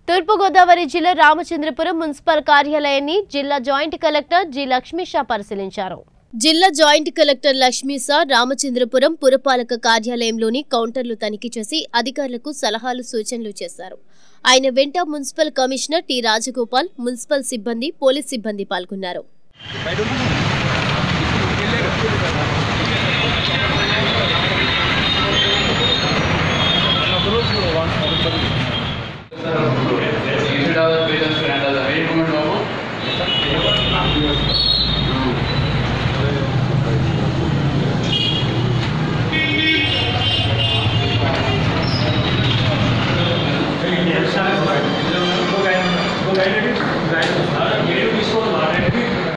తూర్పుగోదావరి జిల్లా రామచంద్రపురం మున్సిపల్ కార్యాలయాన్ని జిల్లా జాయింట్ కలెక్టర్ జి లక్ష్మీషా పరిశీలించారు జిల్లా జాయింట్ కలెక్టర్ లక్ష్మీసా రామచంద్రపురం పురపాలక కార్యాలయంలోని కౌంటర్లు తనిఖీ చేసి అధికారులకు సలహాలు సూచనలు చేశారు ఆయన వెంట municipal commissioner T Rajagopal municipal సిబ్బంది పోలీస్ సిబ్బంది పాల్గొన్నారు బయట ఉంటుంది